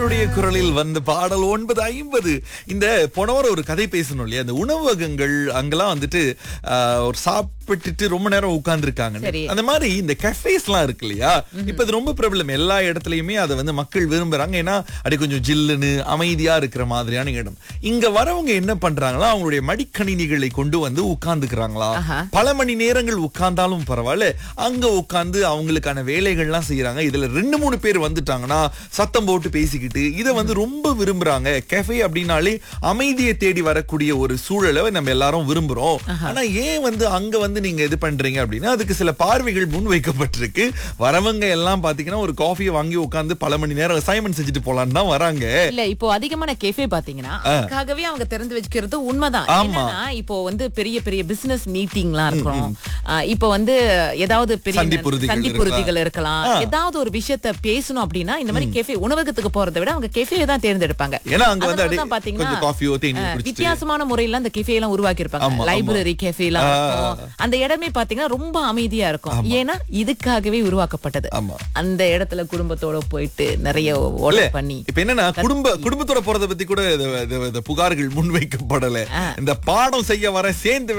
என்னுடைய குரலில் வந்த பாடல் ஒன்பது ஐம்பது இந்த போன வாரம் ஒரு கதை பேசணும் இல்லையா அந்த உணவகங்கள் அங்கெல்லாம் வந்துட்டு ஆஹ், ஒரு சாப்பிட்டுட்டு ரொம்ப நேரம் உட்கார்ந்துருக்காங்க சரி. அந்த மாதிரி இந்த கஃபேஸ் எல்லாம் இருக்கு இல்லையா இப்ப இது ரொம்ப பிரபலம் எல்லா இடத்துலயுமே அதை வந்து மக்கள் விரும்புறாங்க ஏன்னா அப்படி கொஞ்சம் ஜில்லுன்னு அமைதியா இருக்கிற மாதிரியான இடம் இங்க வரவங்க என்ன பண்றாங்களா அவங்களுடைய மடிக்கணினிகளை கொண்டு வந்து உட்கார்ந்துக்கிறாங்களா ஆஹா. பல மணி நேரங்கள் உட்கார்ந்தாலும் பரவாயில்ல அங்க உட்கார்ந்து அவங்களுக்கான வேலைகள்லாம் செய்யறாங்க இதுல ரெண்டு மூணு பேர் வந்துட்டாங்கன்னா சத்தம் போட்டு பேசிக்கிட்டு இதை வந்து ரொம்ப விரும்புறாங்க கெஃபே அப்படின்னாலே அமைதியை தேடி வரக்கூடிய ஒரு சூழலை நம்ம எல்லாரும் விரும்புறோம் ஆனா ஏன் வந்து அங்க வந்து நீங்க இது பண்றீங்க அப்படின்னா அதுக்கு சில பார்வைகள் முன் வைக்கப்பட்டிருக்கு வரவங்க எல்லாம் பாத்தீங்கன்னா ஒரு காஃபியை வாங்கி உட்கார்ந்து பல மணி நேரம் அசைன்மெண்ட் செஞ்சுட்டு போலான்னு தான் வராங்க இல்ல இப்போ அதிகமான கெஃபே பாத்தீங்கன்னா அதுக்காகவே அவங்க திறந்து வச்சுக்கிறது உண்மைதான் ஆமா. என்னன்னா இப்போ வந்து பெரிய பெரிய பிசினஸ் மீட்டிங்லாம் இருக்கும் ஆ, இப்போ வந்து ஏதாவது பெரிய சந்திப்புறுதிகள் சந்திப்புறுதிகள் இருக்கலாம் ஏதாவது ஒரு விஷயத்த பேசணும் அப்படின்னா இந்த மாதிரி கெஃபே உணவகத்துக்கு போறதை விட அவங்க கெஃபே தான் தேர்ந்தெடுப்பாங்க ஏன்னா அங்க வந்து அதனால அப்படியே தான் பாத்தீங்கன்னா கொஞ்சம் காஃபியோ தேநீர் ஆ, குடிச்சிட்டு வித்தியாசமான முறையில அந்த கெஃபே எல்லாம் உருவாக்கி இருப்பாங்க ஆமா, லைப்ரரி கெஃபே எல்லாம் இருக்கும். அந்த இடமே பாத்தீங்கன்னா ரொம்ப அமைதியா இருக்கும் ஏன்னா இதுக்காகவே உருவாக்கப்பட்டது ஆமா. அந்த இடத்துல குடும்பத்தோட போயிட்டு நிறைய இல்ல, ஓர்டர் பண்ணி இப்ப என்னன்னா குடும்ப குடும்பத்தோட போறத பத்தி கூட இது- இது- இது புகார்கள் முன்வைக்கப்படல இந்த பாடம் செய்ய வர சேர்ந்து